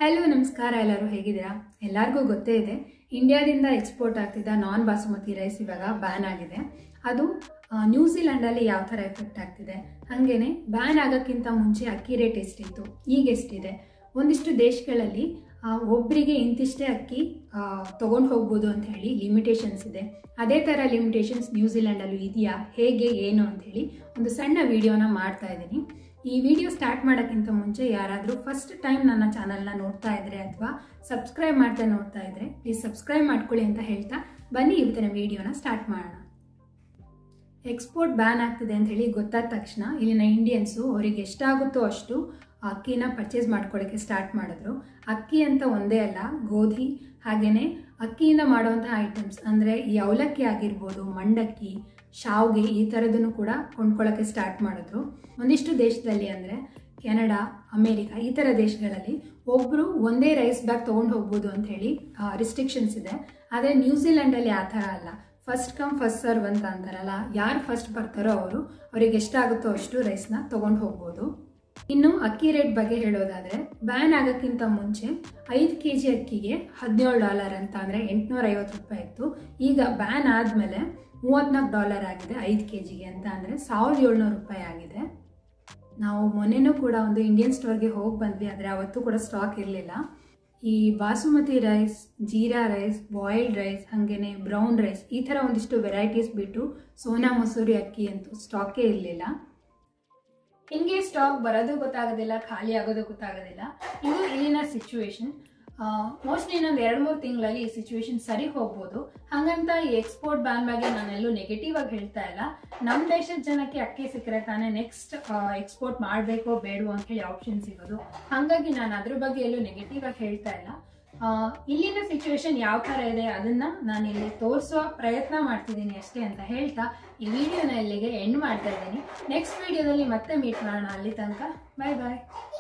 hello ನಮಸ್ಕಾರ ಎಲ್ಲರೂ ಹೇಗಿದ್ದೀರಾ ಎಲ್ಲರಿಗೂ ಗೊತ್ತೇ ಇದೆ ಇಂಡಿಯಾದಿಂದ ಎಕ್ಸ್ಪೋರ್ಟ್ ಆಗ್ತಿದ್ದ ನಾನ್ ಬಾಸುಮತಿ ರೈಸ್ ಇವಾಗ ಬ್ಯಾನ್ ಆಗಿದೆ ಅದು ಆ, ನ್ಯೂಜಿಲೆಂಡಲ್ಲಿ ಯಾವ ಥರ ಎಫೆಕ್ಟ್ ಆಗ್ತಿದೆ ಹಾಗೇನೆ ಬ್ಯಾನ್ ಆಗೋಕ್ಕಿಂತ ಮುಂಚೆ ಅಕ್ಕಿ ರೇಟ್ ಎಷ್ಟಿತ್ತು ಈಗ ಎಷ್ಟಿದೆ ಒಂದಿಷ್ಟು ದೇಶಗಳಲ್ಲಿ ಆ, ಒಬ್ರಿಗೆ ಇಂತಿಷ್ಟೇ ಅಕ್ಕಿ ತೊಗೊಂಡು ಹೋಗ್ಬೋದು ಅಂತ ಹೇಳಿ ಲಿಮಿಟೇಷನ್ಸ್ ಇದೆ ಅದೇ ಥರ ಲಿಮಿಟೇಷನ್ಸ್ ನ್ಯೂಜಿಲೆಂಡಲ್ಲೂ ಇದೆಯಾ ಹೇಗೆ ಏನು ಅಂತ ಹೇಳಿ ಒಂದು ಸಣ್ಣ ವಿಡಿಯೋನ ಮಾಡ್ತಾ ಇದ್ದೀನಿ ಈ ವಿಡಿಯೋ ಸ್ಟಾರ್ಟ್ ಮಾಡೋಕ್ಕಿಂತ ಮುಂಚೆ ಯಾರಾದರೂ ಫಸ್ಟ್ ಟೈಮ್ ನನ್ನ ಚಾನಲ್ನ ನೋಡ್ತಾ ಇದ್ರೆ ಅಥವಾ ಸಬ್ಸ್ಕ್ರೈಬ್ ಮಾಡ್ತಾ ನೋಡ್ತಾ ಇದ್ರೆ ಪ್ಲೀಸ್ ಸಬ್ಸ್ಕ್ರೈಬ್ ಮಾಡ್ಕೊಳ್ಳಿ ಅಂತ ಹೇಳ್ತಾ ಬನ್ನಿ ಇವತ್ತಿನ ವಿಡಿಯೋನ ಸ್ಟಾರ್ಟ್ ಮಾಡೋಣ ಎಕ್ಸ್ಪೋರ್ಟ್ ಬ್ಯಾನ್ ಆಗ್ತಿದೆ ಅಂತ ಹೇಳಿ ಗೊತ್ತಾದ ತಕ್ಷಣ ಇಲ್ಲಿನ ಇಂಡಿಯನ್ಸು ಅವರಿಗೆ ಎಷ್ಟಾಗುತ್ತೋ ಅಷ್ಟು ಅಕ್ಕಿನ ಪರ್ಚೇಸ್ ಮಾಡ್ಕೊಳ್ಳೋಕ್ಕೆ ಸ್ಟಾರ್ಟ್ ಮಾಡಿದ್ರು ಅಕ್ಕಿ ಅಂತ ಒಂದೇ ಅಲ್ಲ ಗೋಧಿ ಹಾಗೆಯೇ ಅಕ್ಕಿಯಿಂದ ಮಾಡುವಂತಹ ಐಟಮ್ಸ್ ಅಂದರೆ ಈ ಅವಲಕ್ಕಿ ಆಗಿರ್ಬೋದು ಮಂಡಕ್ಕಿ ಶಾವ್ಗೆ ಈ ಥರದನ್ನು ಕೂಡ ಕೊಂಡ್ಕೊಳ್ಳೋಕ್ಕೆ ಸ್ಟಾರ್ಟ್ ಮಾಡಿದ್ರು ಒಂದಿಷ್ಟು ದೇಶದಲ್ಲಿ ಅಂದರೆ ಕೆನಡಾ ಅಮೇರಿಕ ಈ ಥರ ದೇಶಗಳಲ್ಲಿ ಒಬ್ಬರು ಒಂದೇ ರೈಸ್ ಬ್ಯಾಗ್ ತೊಗೊಂಡು ಹೋಗ್ಬೋದು ಅಂತ ಹೇಳಿ ರಿಸ್ಟ್ರಿಕ್ಷನ್ಸ್ ಇದೆ ಆದರೆ ನ್ಯೂಜಿಲೆಂಡಲ್ಲಿ ಆ ಥರ ಅಲ್ಲ ಫಸ್ಟ್ ಕಮ್ ಫಸ್ಟ್ ಸರ್ವ್ ಅಂತ ಅಂತಾರಲ್ಲ ಯಾರು ಫಸ್ಟ್ ಬರ್ತಾರೋ ಅವರು ಅವ್ರಿಗೆ ಎಷ್ಟಾಗುತ್ತೋ ಅಷ್ಟು ರೈಸ್ನ ತೊಗೊಂಡು ಹೋಗ್ಬೋದು ಇನ್ನು ಅಕ್ಕಿ ರೇಟ್ ಬಗ್ಗೆ ಹೇಳೋದಾದರೆ ಬ್ಯಾನ್ ಆಗೋಕ್ಕಿಂತ ಮುಂಚೆ ಐದು ಕೆ ಜಿ ಅಕ್ಕಿಗೆ ಹದಿನೇಳು ಡಾಲರ್ ಅಂತ ಅಂದರೆ ಎಂಟುನೂರ ಐವತ್ತು ರೂಪಾಯಿ ಇತ್ತು ಈಗ ಬ್ಯಾನ್ ಆದಮೇಲೆ ಮೂವತ್ನಾಲ್ಕು ಡಾಲರ್ ಆಗಿದೆ ಐದು ಕೆ ಜಿಗೆ ಅಂತ ಅಂದರೆ ಸಾವಿರದ ಏಳ್ನೂರು ರೂಪಾಯಿ ಆಗಿದೆ ನಾವು ಮೊನ್ನೆನೂ ಕೂಡ ಒಂದು ಇಂಡಿಯನ್ ಸ್ಟೋರ್ಗೆ ಹೋಗಿ ಬಂದ್ವಿ ಆದರೆ ಅವತ್ತು ಕೂಡ ಸ್ಟಾಕ್ ಇರಲಿಲ್ಲ ಈ basmati rice jeera rice boiled rice ಹಾಗೇನೆ ಬ್ರೌನ್ ರೈಸ್ ಈ ಥರ ಒಂದಿಷ್ಟು ವೆರೈಟೀಸ್ ಬಿಟ್ಟು ಸೋನಾ ಮಸೂರಿ ಅಕ್ಕಿ ಅಂತೂ ಸ್ಟಾಕೇ ಇರಲಿಲ್ಲ ಹಿಂಗೆ ಸ್ಟಾಕ್ ಬರೋದು ಗೊತ್ತಾಗೋದಿಲ್ಲ ಖಾಲಿ ಆಗೋದು ಗೊತ್ತಾಗೋದಿಲ್ಲ ಇದು ಇಲ್ಲಿನ ಸಿಚುವೇಶನ್ ಮೋಸ್ಟ್ಲಿ ಇನ್ನೊಂದು ಎರಡು ಮೂರು ತಿಂಗಳಲ್ಲಿ ಈ ಸಿಚುವೇಶನ್ ಸರಿ ಹೋಗ್ಬೋದು ಹಾಗಂತ ಈ ಎಕ್ಸ್ಪೋರ್ಟ್ ಬ್ಯಾನ್ ಬಗ್ಗೆ ನಾನೆಲ್ಲೂ ನೆಗೆಟಿವ್ ಆಗಿ ಹೇಳ್ತಾ ಇಲ್ಲ ನಮ್ಮ ದೇಶದ ಜನಕ್ಕೆ ಅಕ್ಕಿ ಸಿಕ್ಕರೆ ತಾನೇ ನೆಕ್ಸ್ಟ್ ಎಕ್ಸ್ಪೋರ್ಟ್ ಮಾಡಬೇಕೋ ಬೇಡವೋ ಅಂತ ಹೇಳಿ ಆಪ್ಷನ್ ಸಿಗೋದು ಹಾಗಾಗಿ ನಾನು ಅದ್ರ ಬಗ್ಗೆ ಎಲ್ಲೂ ನೆಗೆಟಿವ್ ಆಗಿ ಹೇಳ್ತಾ ಇಲ್ಲ ಆ, ಇಲ್ಲಿನ ಸಿಚುವೇಶನ್ ಯಾವ ಥರ ಇದೆ ಅದನ್ನ ನಾನು ಇಲ್ಲಿ ತೋರಿಸುವ ಪ್ರಯತ್ನ ಮಾಡ್ತಿದ್ದೀನಿ ಅಷ್ಟೇ ಅಂತ ಹೇಳ್ತಾ ಈ ವಿಡಿಯೋನ ಇಲ್ಲಿಗೆ ಎಂಡ್ ಮಾಡ್ತಾ ಇದ್ದೀನಿ ನೆಕ್ಸ್ಟ್ ವಿಡಿಯೋದಲ್ಲಿ ಮತ್ತೆ ಮೀಟ್ ಮಾಡೋಣ ಅಲ್ಲಿ ತನಕ ಬಾಯ್ ಬಾಯ್